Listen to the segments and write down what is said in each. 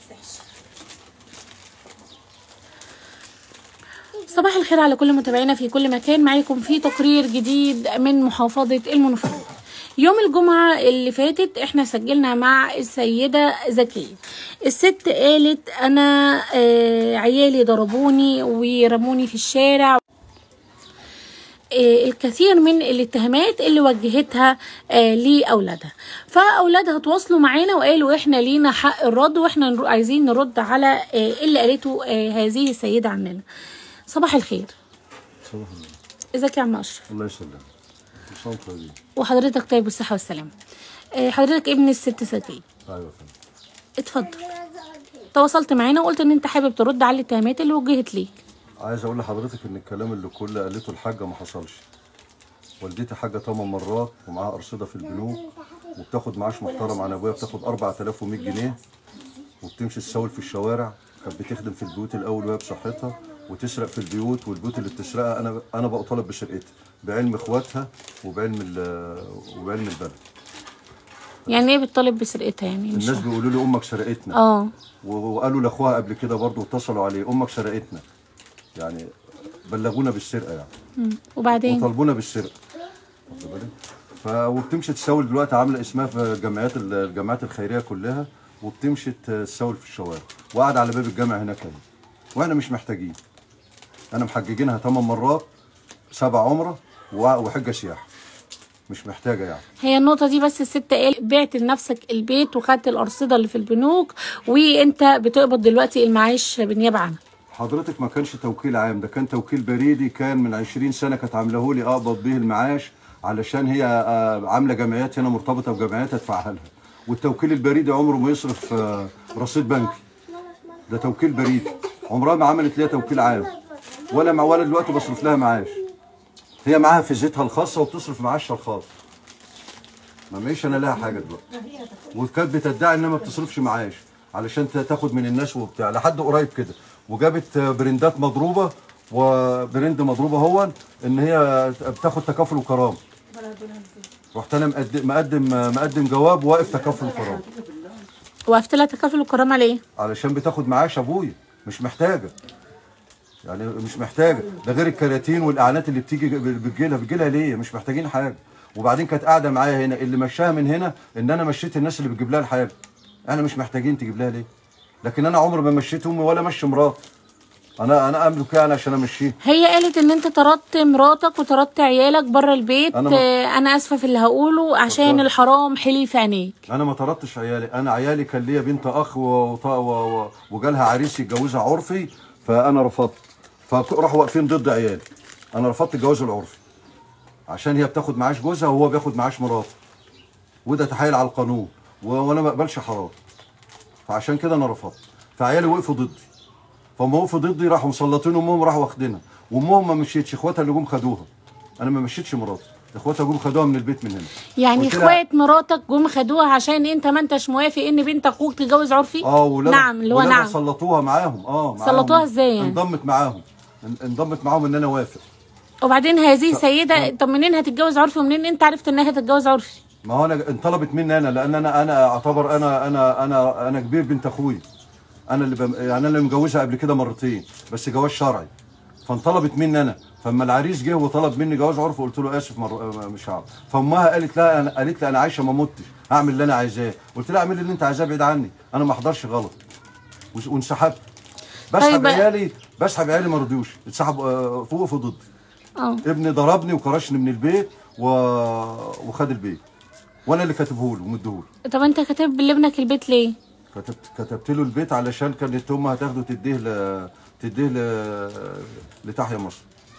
تسحش صباح الخير على كل متابعينا في كل مكان معاكم في تقرير جديد من محافظة المنوفية يوم الجمعة اللي فاتت احنا سجلنا مع السيدة زكية الست قالت انا آه، عيالي ضربوني ورموني في الشارع آه، الكثير من الاتهامات اللي وجهتها آه، لاولادها فاولادها تواصلوا معانا وقالوا احنا لينا حق الرد واحنا نر- عايزين نرد على آه، اللي قالته آه، هذه السيده عننا صباح الخير صباح النور ازيك يا عم اشرف الله يسلمك صوت طيب وحضرتك طيب بالصحه والسلامه آه، حضرتك ابن الست زكيه ايوه يا فندم اتفضل تواصلت معانا وقلت ان انت حابب ترد على الاتهامات اللي وجهت ليك عايز اقول لحضرتك ان الكلام اللي كل قالته الحاجه ما حصلش والدتي حاجه ثمان مرات ومعاها ارصده في البنوك وبتاخد معاش محترم عن ابويا بتاخد 4100 جنيه وبتمشي تسول في الشوارع كانت بتخدم في البيوت الاول وهي بصحتها وتسرق في البيوت والبيوت اللي بتسرقها انا انا بقى طالب بسرقتها بعلم اخواتها وبعلم ال- وبعلم البلد يعني ايه بتطالب بسرقتها يعني مش الناس فاهمة. بيقولوا لي امك سرقتنا اه و- وقالوا لاخوها قبل كده برضه اتصلوا عليه امك سرقتنا يعني بلغونا بالسرقه يعني مم. وبعدين وطالبونا بالسرقه واخد بالك؟ ف وبتمشي تساول دلوقتي عامله اسمها في الجمعيات الجامعات الخيريه كلها وبتمشي تساول في الشوارع وقاعده على باب الجامع هناك اهي واحنا مش محتاجين انا محججينها ثمان مرات سبع عمره و- وحجه سياحه مش محتاجه يعني هي النقطة دي بس الست قال بعت لنفسك البيت وخدت الأرصدة اللي في البنوك وأنت بتقبض دلوقتي المعاش بالنيابة عنها حضرتك ما كانش توكيل عام ده كان توكيل بريدي كان من 20 سنه كانت عامله لي اقبض به المعاش علشان هي آه، عامله جمعيات هنا مرتبطه بجمعيات ادفعها لها والتوكيل البريدي عمره ما يصرف آه، رصيد بنكي ده توكيل بريدي عمرها ما عملت ليها توكيل عام ولا مع ولا دلوقتي بصرف لها معاش هي معاها فيزتها الخاصه وبتصرف معاشها الخاص ما معيش انا لها حاجه دلوقتي وكانت بتدعي انها ما بتصرفش معاش علشان ت- تاخد من الناس وبتاع لحد قريب كده وجابت برندات مضروبه وبرند مضروبه هو ان هي بتاخد تكافل وكرامه رحت انا مقدم مقدم مقدم جواب واقف تكافل وكرامه وقفت لها تكافل الكرامة ليه؟ علشان بتاخد معاش ابويا مش محتاجه يعني مش محتاجه ده غير الكراتين والاعانات اللي بتيجي بتجيلها بتجيلها ليه مش محتاجين حاجه وبعدين كانت قاعده معايا هنا اللي مشاها من هنا ان انا مشيت الناس اللي بتجيب لها الحاجه احنا مش محتاجين تجيب لها ليه لكن انا عمري ما مشيت امي ولا مشي مراتي انا انا املك يعني عشان امشيها هي قالت ان انت طردت مراتك وطردت عيالك بره البيت أنا ما- آه، انا اسفه في اللي هقوله عشان اتفضل. الحرام حلي في عينيك انا ما طردتش عيالي انا عيالي كان ليا بنت اخ و... وط- و... و... وجالها عريس يتجوزها عرفي فانا رفضت فراحوا واقفين ضد عيالي انا رفضت الجواز العرفي عشان هي بتاخد معاش جوزها وهو بياخد معاش مراته وده تحايل على القانون و... وانا ما بقبلش حرام فعشان كده انا رفضت فعيالي وقفوا ضدي فهم وقفوا ضدي راحوا مسلطين امهم راحوا واخدينها وامهم ما مشيتش اخواتها اللي جم خدوها انا ما مشيتش مراتي اخواتها جم خدوها من البيت من هنا يعني قلت لها- اخوات مراتك جم خدوها عشان انت ما انتش موافق ان بنت اخوك تتجوز عرفي اه ولاد نعم اللي هو ولادها نعم سلطوها معاهم اه معاهم. سلطوها ازاي يعني؟ انضمت معاهم ان- انضمت معاهم ان انا وافق وبعدين هذه السيده طب منين هتتجوز عرفي ومنين انت عرفت انها هتتجوز عرفي ما هو انا انطلبت مني انا لان انا انا اعتبر انا انا انا انا كبير بنت اخويا انا اللي بم... يعني انا اللي مجوزها قبل كده مرتين بس جواز شرعي فانطلبت مني انا فلما العريس جه وطلب مني جواز عرفي قلت له اسف مر... مش هعمل فامها قالت لا أنا... قالت لي انا عايشه ما متش هعمل اللي انا عايزاه قلت لها اعملي اللي انت عايزاه بعيد عني انا ما احضرش غلط وس- وانسحبت بسحب طيب. عيالي بسحب عيالي ما رضيوش اتسحب آه، فوق في ضدي اه ابني ضربني وكرشني من البيت و... وخد البيت وانا اللي كاتبه له ومديه له طب انت كاتب لابنك البيت ليه كتبت كتبت له البيت علشان كانت امه هتاخده تديه ل... تديه ل... لتحيا مصر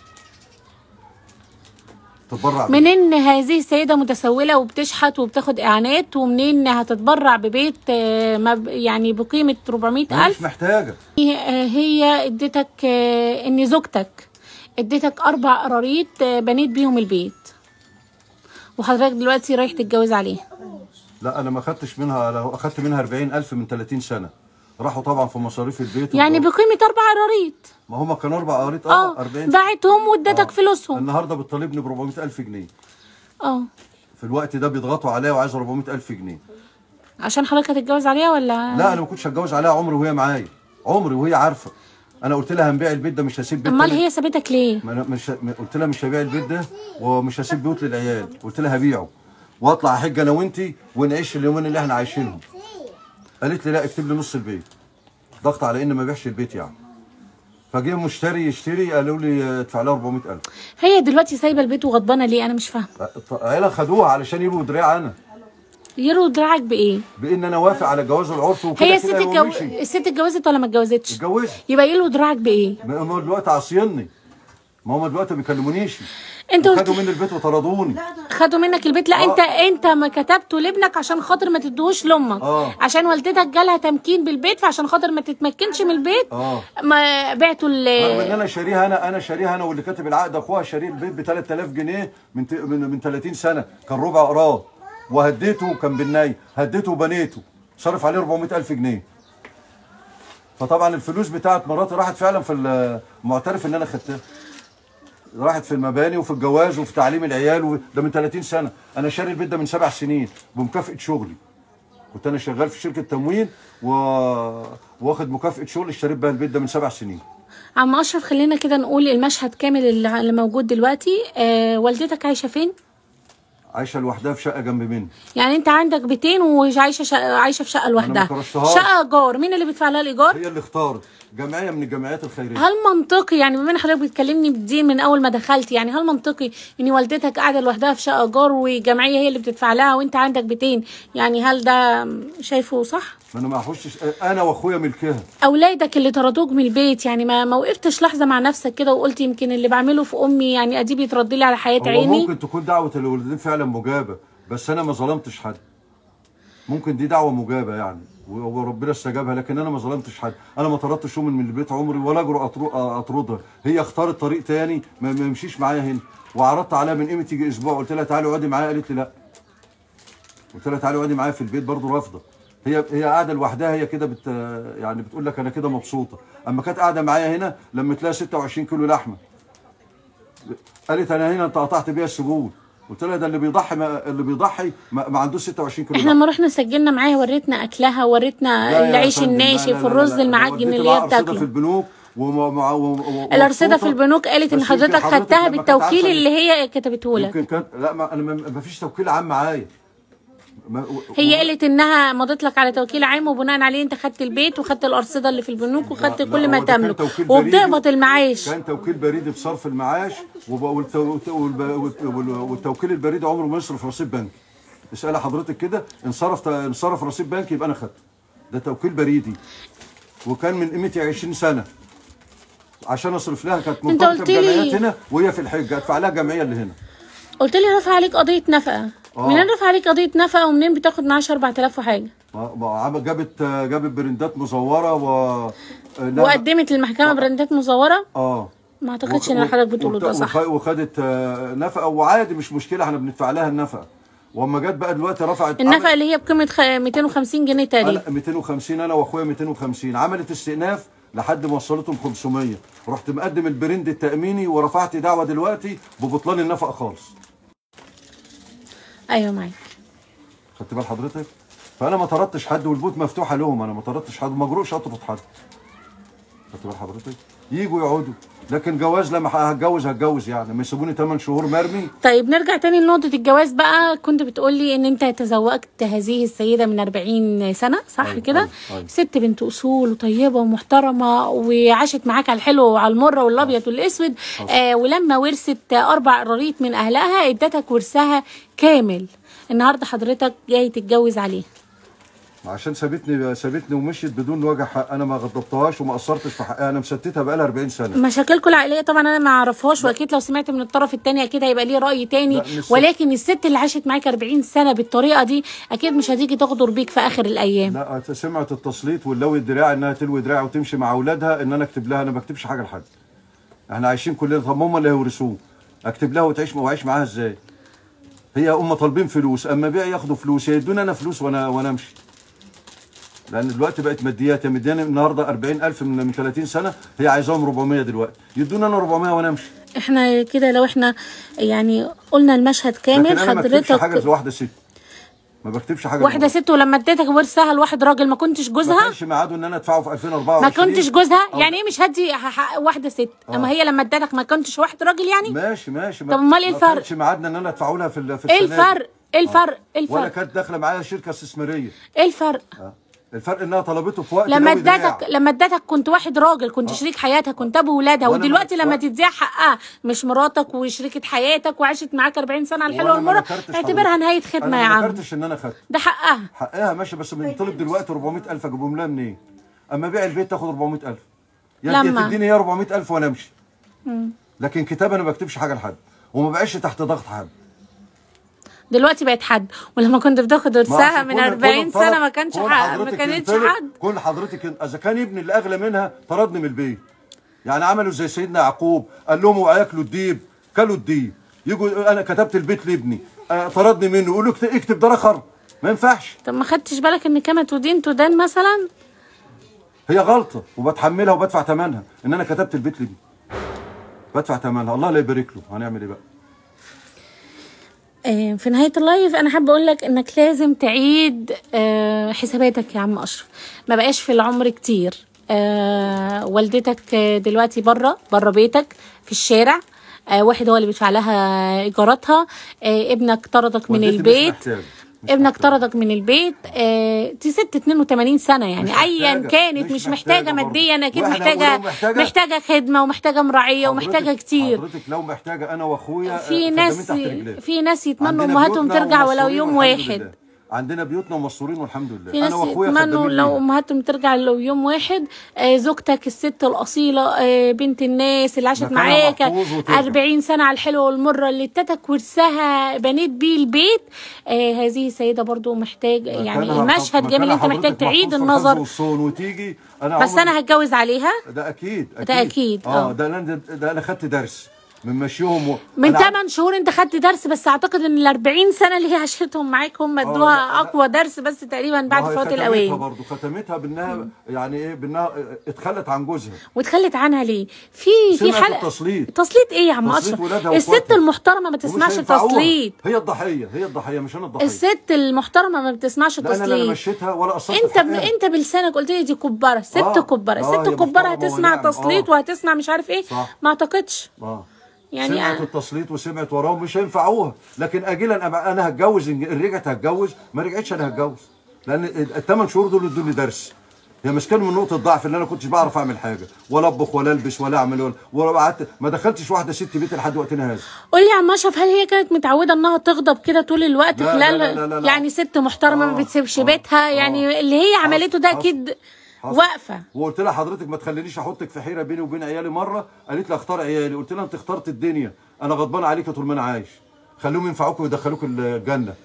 تتبرع بيه. منين هذه السيدة متسولة وبتشحت وبتاخد إعانات ومنين هتتبرع ببيت آه، مب- يعني بقيمة 400 أنا ألف مش محتاجه آه، هي اديتك آه، إن زوجتك اديتك أربع قراريط آه، بنيت بيهم البيت وحضرتك دلوقتي رايح تتجوز عليها لا انا ما خدتش منها انا اخدت منها 40000 من 30 سنه راحوا طبعا في مصاريف البيت يعني وب- بقيمة أربع قراريط ما هم كانوا اربع قريط اه اه 40 باعتهم وادتك آه. فلوسهم النهارده بتطالبني ب 400000 جنيه اه في الوقت ده بيضغطوا عليا وعايز 400000 جنيه عشان حضرتك هتتجوز عليها ولا لا انا ما كنتش هتجوز عليها عمري وهي معايا عمري وهي عارفه انا قلت لها هنبيع البيت ده مش هسيب بيت امال تاني. هي سابتك ليه ما انا مش ما- قلت لها مش هبيع البيت ده ومش هسيب بيوت للعيال قلت لها هبيعه واطلع احج انا وانتي ونعيش اليومين اللي احنا عايشينهم قالت لي لا اكتب لي نص البيت ضغط على ان ما بيعش البيت يعني فجه مشتري يشتري قالوا لي ادفع لها 400000 هي دلوقتي سايبه البيت وغضبانه ليه انا مش فاهمه عيالها خدوها علشان يبقوا دراع انا يروا دراعك بايه بان انا وافق على الجواز والعرف وكده هي الست كده الجو... ومشي. الست اتجوزت ولا ما اتجوزتش اتجوزت يبقى يلوا دراعك بايه ما هم دلوقتي عاصيني ما هم دلوقتي ما بيكلمونيش انت قلت خدوا مني البيت وطردوني خدوا منك البيت لا آه. انت انت ما كتبته لابنك عشان خاطر ما تدوهوش لامك آه. عشان والدتك جالها تمكين بالبيت فعشان خاطر ما تتمكنش من البيت آه. ما بعتوا رغم ان ال انا شاريها انا انا شاريها انا واللي كاتب العقد اخوها شاريه البيت ب 3000 جنيه من ت- من من 30 سنه كان ربع قراه وهديته كان بالناي هديته وبنيته صرف عليه 400000 جنيه فطبعا الفلوس بتاعت مراتي راحت فعلا في المعترف ان انا خدتها راحت في المباني وفي الجواز وفي تعليم العيال و... ده من 30 سنه انا شاري البيت ده من سبع سنين بمكافاه شغلي كنت انا شغال في شركه تموين و... واخد مكافاه شغل اشتريت بها البيت ده من سبع سنين عم اشرف خلينا كده نقول المشهد كامل اللي اللي موجود دلوقتي آه والدتك عايشه فين عايشه لوحدها في شقه جنب مني يعني انت عندك بيتين وعايشه شقة عايشه في شقه لوحدها كرشتهاش. شقه ايجار مين اللي بيدفع لها الايجار هي اللي اختارت جمعيه من الجمعيات الخيريه هل منطقي يعني بما ان حضرتك بتكلمني بدي من اول ما دخلت يعني هل منطقي ان والدتك قاعده لوحدها في شقه ايجار وجمعيه هي اللي بتدفع لها وانت عندك بيتين يعني هل ده شايفه صح ما انا ما احوشش انا واخويا ملكها اولادك اللي طردوك من البيت يعني ما ما وقفتش لحظه مع نفسك كده وقلت يمكن اللي بعمله في امي يعني ادي بيترد لي على حياه هو عيني ممكن تكون دعوه الوالدين فعلا مجابه بس انا ما ظلمتش حد ممكن دي دعوه مجابه يعني و- وربنا استجابها لكن انا ما ظلمتش حد انا ما طردتش امي من البيت عمري ولا اجرؤ أطر- اطردها هي اختارت طريق تاني ما ما يمشيش معايا هنا وعرضت عليها من قيمه يجي اسبوع قلت لها تعالي اقعدي معايا قالت لي لا قلت لها تعالي اقعدي معايا في البيت برضه رافضه هي هي قاعده لوحدها هي كده بت يعني بتقول لك انا كده مبسوطه اما كانت قاعده معايا هنا لما تلاقي 26 كيلو لحمه قالت انا هنا انت قطعت بيها السجون قلت لها ده اللي بيضحي ما اللي بيضحي ما, ما عندوش 26 كيلو احنا لحمة. لما رحنا سجلنا معاها وريتنا اكلها وريتنا لا يا العيش فندم، لا، لا، الناشف لا، والرز لا، لا، المعجن وديت اللي معاها هي أرصدة في بتاكله البنوك ومع ومع و- الارصده في ومبسوطة. البنوك قالت ان بس يمكن حضرتك خدتها لما كانت بالتوكيل عارفة اللي هي كتبته لك يمكن كانت لا ما انا ما ما فيش توكيل عام معايا ما- و- هي و- قالت انها مضت لك على توكيل عام وبناء عليه انت خدت البيت وخدت الارصده اللي في البنوك وخدت لا، كل لا، ما هو ده كان تملك توكيل وبتقبض بريدي. المعاش كان توكيل بريدي بصرف المعاش وب- والت- والت- والب- والت- وال- والتوكيل البريدي عمره ما يصرف رصيد بنكي اسال حضرتك كده انصرف انصرف رصيد بنكي يبقى انا خدته ده توكيل بريدي وكان من قيمتي 20 سنه عشان اصرف لها كانت أنت مرتبطه قلت لي- بجمعيات هنا وهي في الحج ادفع لها جمعيه اللي هنا قلت لي رفع عليك قضيه نفقه آه. منين رفع عليك قضيه نفقه ومنين بتاخد معاش 4000 وحاجه ما- ما عم- جابت جابت برندات مزوره و لا- وقدمت للمحكمه براندات مزوره اه ما اعتقدش وخ- ان اللي حضرتك بتقوله وبت- ده صح وخ- وخدت آه، نفقه وعادي مش مشكله احنا بندفع لها النفقه واما جت بقى دلوقتي رفعت النفقه اللي هي بقيمه خ- 250 جنيه تقريبا انا 250 انا واخويا 250 عملت استئناف لحد ما وصلتهم 500 رحت مقدم البرند التاميني ورفعت دعوه دلوقتي ببطلان النفقه خالص ايوه معاك خدت بال حضرتك فانا ما طردتش حد والبيوت مفتوحه لهم انا ما طردتش حد ما اجرؤش اطرد حد خدت بال حضرتك يجوا يقعدوا لكن جواز لما هتجوز هتجوز يعني ما يسيبوني 8 شهور مرمي طيب نرجع تاني لنقطة الجواز بقى كنت بتقولي ان انت تزوجت هذه السيدة من 40 سنة صح أيوة، كده؟ أيوة، أيوة. ست بنت اصول وطيبة ومحترمة وعاشت معاك على الحلو وعلى المر والابيض والاسود آه ولما ورثت اربع قراريط من اهلها ادتك ورثها كامل النهارده حضرتك جاي تتجوز عليه عشان سابتني سابتني ومشيت بدون وجه حق انا ما غضبتهاش وما قصرتش في حقها انا مستتها بقالها 40 سنه مشاكلكم العائليه طبعا انا ما اعرفهاش واكيد لو سمعت من الطرف الثاني اكيد هيبقى ليه راي تاني لا، مش- ولكن الست اللي عاشت معاك 40 سنه بالطريقه دي اكيد مش هتيجي تغدر بيك في اخر الايام لا سمعت التسليط واللوي الدراع انها تلوي دراع وتمشي مع اولادها ان انا اكتب لها انا ما بكتبش حاجه لحد احنا عايشين كلنا طب هم اللي هيورثوه اكتب لها وتعيش واعيش معاها ازاي هي هم طالبين فلوس اما بيع ياخدوا فلوس يدوني انا فلوس وانا وانا امشي لان دلوقتي بقت ماديات هي مدياني النهارده 40000 من من 30 سنه هي عايزاهم 400 دلوقتي يدوني انا 400 وانا امشي احنا كده لو احنا يعني قلنا المشهد كامل لكن انا ما اكتبش حاجه حضرتك لواحده ست ما بكتبش حاجه واحده للمرأة. ست ولما اديتك ورثها لواحد راجل ما كنتش ما جوزها كانش ميعاده ان انا ادفعه في 2024 ما كنتش جوزها أو- يعني ايه مش هدي ح- ح- واحده ست اما هي لما ادتك ما كنتش واحد راجل يعني ماشي ماشي طب أمال إيه ما الفرق؟ كانش ميعادنا ان انا ادفعه لها في ال- في ايه السنة دي. الفرق ايه الفرق ايه ولا الفرق كانت داخله معايا شركه استثماريه ايه الفرق آه. الفرق انها طلبته في وقت لما ناوي دراع. ادتك لما ادتك كنت واحد راجل كنت شريك حياتها كنت ابو ولادها وأنا ما- ودلوقتي لما وأنا- تديها حقها مش مراتك وشريكه حياتك وعاشت معاك 40 سنه على الحلوه وأنا ما والمره ذكرتش اعتبرها حضرتك. نهايه خدمه انا يا ما عم ذكرتش ان انا خدت ده حقها حقها ماشي بس بنطلب دلوقتي 400000 اجيبهم لها منين؟ اما بيع البيت تاخد 400000 يا يا لما؟ تديني هي 400000 وانا امشي لكن كتاب انا ما بكتبش حاجه لحد وما بقاش تحت ضغط حد دلوقتي بقت حد ولما كنت بتاخد ما ورثها عشان من كل- 40 كل سنه طلب- ما كانش كل حد ما حضرتك كانتش ينطلب- حد كل حضرتك ين- اذا كان ابني اللي اغلى منها طردني من البيت يعني عملوا زي سيدنا يعقوب قال لهم اوعى ياكلوا الديب كلوا الديب يجوا انا كتبت البيت لابني آه، طردني منه يقول له اكتب- اكتب ده رخر ما ينفعش طب ما خدتش بالك ان كما تدين تدان مثلا هي غلطه وبتحملها وبدفع ثمنها ان انا كتبت البيت لابني بدفع ثمنها الله لا يبارك له هنعمل ايه بقى آه، في نهاية اللايف أنا حابة أقول لك إنك لازم تعيد آه، حساباتك يا عم أشرف ما بقاش في العمر كتير آه، والدتك آه، دلوقتي بره بره بيتك في الشارع آه، واحد هو اللي بيدفع لها إيجاراتها آه، ابنك طردك من والدتي مش البيت محتاجة. مش ابنك محتاجة. طردك من البيت آه، دي ست 82 سنة يعني مش أيا محتاجة. كانت مش مش محتاجة محتاجة برضه. ماديا أكيد وإحنا محتاجة ولو محتاجة- محتاجة خدمة ومحتاجة مراعية ومحتاجة حضرتك- كتير حضرتك لو محتاجه انا واخويا في خدامين ناس تحت رجلينا. في ناس يتمنوا عندنا امهاتهم بيوتنا ترجع ولو ومستورين يوم والحمد واحد لله. عندنا بيوتنا ومستورين والحمد لله في ناس انا واخويا يتمنوا خدامين لو لينا. امهاتهم ترجع لو يوم واحد آه زوجتك الست الاصيله آه بنت الناس اللي عاشت مكانها معاك محفوظ وترجع. 40 سنه على الحلوه والمره اللي ادتك ورثها بنيت بيه البيت آه هذه السيده برضو محتاج يعني مكانها المشهد حف- جميل مكانها انت محتاج حضرتك تعيد محفوظ في النظر الحفظ والصون وتيجي انا بس عمري- انا هتجوز عليها ده اكيد اكيد ده أكيد، آه. اه ده انا ده انا خدت درس من مشيهم و... من أنا عارف- 8 شهور انت خدت درس بس اعتقد ان ال 40 سنه اللي هي عاشتهم معاك هم لا، ادوها لا. اقوى درس بس تقريبا بعد ما هي فوات ختمتها الاوان برضه ختمتها بانها يعني ايه بانها اتخلت عن جوزها واتخلت عنها ليه في في سمعت حلقه التسليط. تسليط ايه يا عم تسليط اشرف ولادها الست وإخواتها. المحترمه ما ومش تسمعش هينفعوها. تسليط هي الضحيه هي الضحيه مش انا الضحيه الست المحترمه ما بتسمعش لا انا لا تسليط مشيتها ولا قصرت انت في ب... حقها. انت بلسانك قلت لي دي كباره ست آه. كباره آه، الست هي كباره محترمة هتسمع ونعم. تسليط آه. وهتسمع مش عارف ايه صح. ما اعتقدش اه يعني سمعت أنا- التسليط وسمعت وراهم مش هينفعوها لكن اجلا أبقى انا هتجوز ان إن رجعت هتجوز ما رجعتش انا هتجوز لان الثمان شهور دول ادوني درس هي مسكنه من نقطه ضعف اللي انا كنتش بعرف اعمل حاجه ولا اطبخ ولا البس ولا اعمل ولا ولا قعدت ما دخلتش واحده ست بيت لحد وقتنا هذا قول لي يا عم اشرف هل هي كانت متعوده انها تغضب كده طول الوقت لا، خلال لا، لا، لا، لا. يعني ست محترمه ما آه، بتسيبش آه، بيتها آه. يعني اللي هي عملته ده حصل، اكيد حصل. واقفه وقلت لها حضرتك ما تخلينيش احطك في حيره بيني وبين عيالي مره قالت لي اختار عيالي قلت لها انت اخترت الدنيا انا غضبان عليك طول ما انا عايش خليهم ينفعوك ويدخلوك الجنه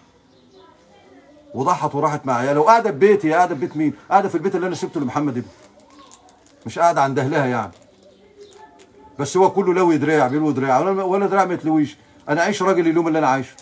وضحت وراحت مع عيالها وقاعده في بيتي قاعده في بيت مين؟ قاعده في البيت اللي انا سبته لمحمد ابني مش قاعده عند اهلها يعني بس هو كله لوي دراع بيلوي دراع ولا ولا دراع ما يتلويش انا عايش راجل اليوم اللي انا عايشه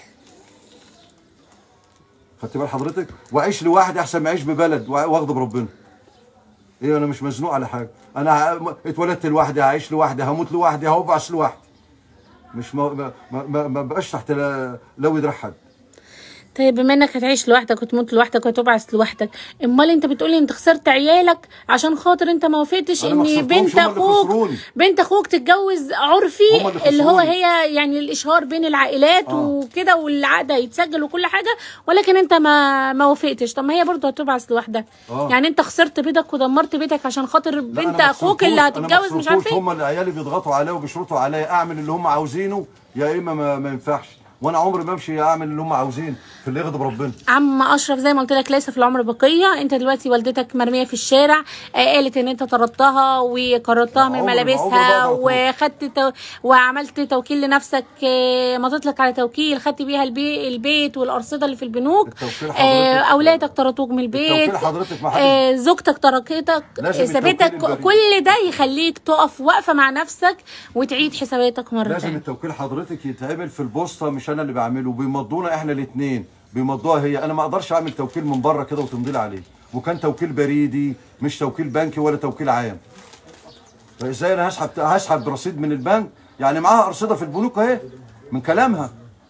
خدت بال حضرتك واعيش لوحدي احسن ما اعيش ببلد واغضب ربنا ايه انا مش مزنوق على حاجه انا ه- اتولدت لوحدي هعيش لوحدي هموت لوحدي هوبعث لوحدي مش ما ما ما, ما, ما بقاش تحت لا- لو دراع حد طيب بما انك هتعيش لوحدك وتموت لوحدك وتبعث لوحدك امال انت بتقولي انت خسرت عيالك عشان خاطر انت ما وافقتش أنا ما ان خسرتهمش، بنت هم اللي اخوك خسروني. بنت اخوك تتجوز عرفي هم اللي اللي هو خسروني. هي يعني الاشهار بين العائلات آه. وكده والعقد هيتسجل وكل حاجه ولكن انت ما ما وافقتش طب ما هي برضه هتبعث لوحدها آه. يعني انت خسرت بيتك ودمرت بيتك عشان خاطر لا، بنت أنا ما اخوك اللي خسرتوش، أنا ما هتتجوز مش عارف خسرتوش، ايه هم اللي عيالي بيضغطوا عليا وبيشرطوا عليا اعمل اللي هم عاوزينه يا اما ما, ما ينفعش وانا عمري ما امشي اعمل اللي هم عاوزينه في اللي يغضب ربنا عم اشرف زي ما قلت لك ليس في العمر بقيه انت دلوقتي والدتك مرميه في الشارع آه، قالت ان انت طردتها وكررتها من عمر- ملابسها عمر بقى وخدت تو... وعملت توكيل لنفسك آه، مضيت لك على توكيل خدت بيها البي... البيت والارصده اللي في البنوك التوكيل آه، حضرتك- اولادك طردوك من البيت التوكيل حضرتك ما حدش- آه، زوجتك تركتك لازم سابتك التوكيل البريء. كل ده يخليك تقف واقفه مع نفسك وتعيد حساباتك مره لازم تانية التوكيل حضرتك يتعمل في البوسطه مش انا اللي بعمله بيمضونا احنا الاثنين بيمضوها هي انا ما اقدرش اعمل توكيل من بره كده وتمضي لي عليه وكان توكيل بريدي مش توكيل بنكي ولا توكيل عام فازاي انا هسحب هسحب رصيد من البنك يعني معاها ارصده في البنوك اهي من كلامها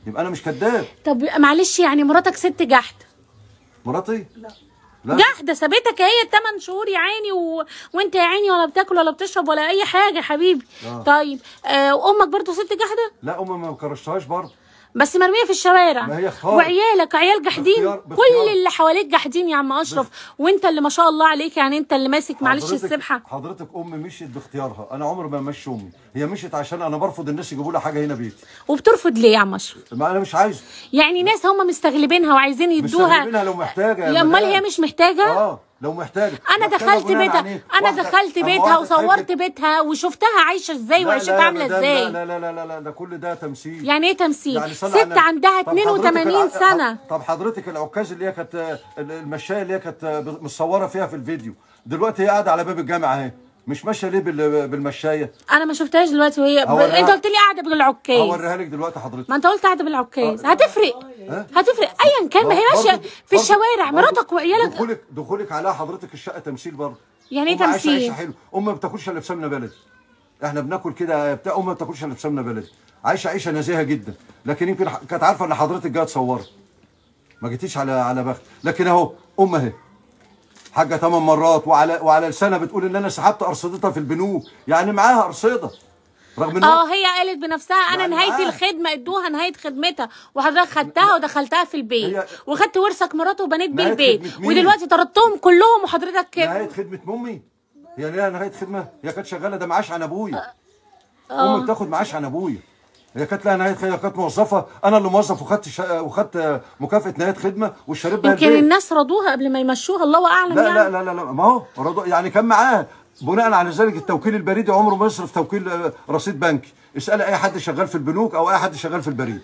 يبقى انا مش كذاب طب معلش يعني مراتك ست جحد مراتي لا جحدة سابتك هي 8 شهور يا عيني و... وانت يا عيني ولا بتاكل ولا بتشرب ولا اي حاجه يا حبيبي آه. طيب آه وامك برضو ست جحده لا امي ما كرشتهاش برضه بس مرميه في الشوارع ما هي اختار. وعيالك عيال جحدين باختيار- كل باختيار. اللي حواليك جحدين يا عم اشرف وانت اللي ما شاء الله عليك يعني انت اللي ماسك معلش حضرتك- السبحه حضرتك امي مشيت باختيارها انا عمري ما مشي امي هي مشيت عشان انا برفض الناس يجيبوا لها حاجه هنا بيتي وبترفض ليه يا عم اشرف ما انا مش عايز يعني ناس هم مستغلبينها وعايزين يدوها مستغربينها لو محتاجه يا يا امال مدام. هي مش محتاجه اه لو محتاجه انا محتاجة دخلت بناء بيتها عن إيه؟ انا واحدة- دخلت أما بيتها واحدة وصورت حكت- بيتها وشفتها عايشه ازاي لا، وعيشتها لا يا عامله مدام، ازاي لا لا لا لا لا ده كل ده تمثيل يعني ايه تمثيل يعني صلي على ست النبي. عندها طب حضرتك 82 الع- سنه طب حضرتك العكاز اللي هي كانت المشايه اللي هي كانت متصوره فيها في الفيديو دلوقتي هي قاعده على باب الجامعه اهي مش ماشيه ليه بال- بالمشايه انا ما شفتهاش دلوقتي وهي ب... أوريها- انت قلت لي قاعده بالعكاز اوريها لك دلوقتي حضرتك ما انت قلت قاعده بالعكاز هتفرق ها؟ هتفرق ايا كان ما هي برضه- ماشيه في برضه- الشوارع برضه مراتك وعيالك دخولك دخولك عليها حضرتك الشقه تمثيل برضه يعني ايه أم عايشة تمثيل؟ عيشه حلو ام ما بتاكلش الا بسمنه بلدي احنا بناكل كده بتاع ام ما بتاكلش الا بسمنه بلدي عايشه عيشه نزيهه جدا لكن يمكن ح- كانت عارفه ان حضرتك جايه تصورها ما جيتيش على على بخت لكن اهو ام اهي حاجه ثمان مرات وعلى وعلى لسانها بتقول ان انا سحبت ارصدتها في البنوك يعني معاها ارصده رغم ان اه هي قالت بنفسها انا يعني نهايه معاها. الخدمه ادوها نهايه خدمتها وحضرتك خدتها ودخلتها في البيت هي- وخدت ورثك مراته وبنيت بيه نهاية البيت خدمة مين؟ ودلوقتي طردتهم كلهم وحضرتك كده نهايه خدمه امي هي ليها نهايه خدمه هي كانت شغاله ده معاش عن ابويا امي بتاخد معاش عن ابويا هي كانت لها نهايه خدمه كانت موظفه انا اللي موظف وخدت شا... وخدت مكافاه نهايه خدمه والشريط بها يمكن البيت. الناس رضوها قبل ما يمشوها الله اعلم لا يعني لا لا لا لا ما هو رضو يعني كان معاه بناء على ذلك التوكيل البريدي عمره ما يصرف توكيل آه، رصيد بنكي اسال اي حد شغال في البنوك او اي حد شغال في البريد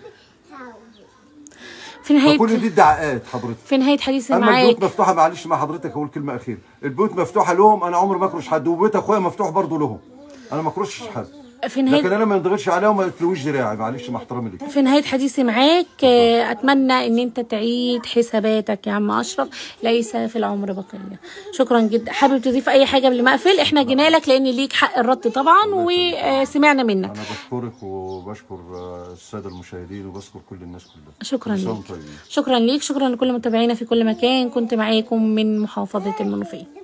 في نهايه فكل دي ادعاءات حضرتك في نهايه حديثي اما معاك البيوت مفتوحه معلش مع حضرتك اقول كلمه اخيره البيوت مفتوحه لهم انا عمري ما اكرش حد وبيت اخويا مفتوح برضه لهم انا ما اكرشش حد في نهايه لكن انا ما انضغطش عليهم ما يتلوش دراعي معلش مع احترامي ليك في نهاية حديثي معاك آه، أتمنى إن أنت تعيد حساباتك يا عم أشرف ليس في العمر بقية شكرا جدا حابب تضيف أي حاجة قبل ما أقفل إحنا جينا لك لأن ليك حق الرد طبعا وسمعنا منك انا بشكرك وبشكر آه، الساده المشاهدين وبشكر كل الناس كلها شكرا كل سنة ليك وانتم طيبين. شكرا ليك شكرا لكل متابعينا في كل مكان كنت معاكم من محافظة المنوفية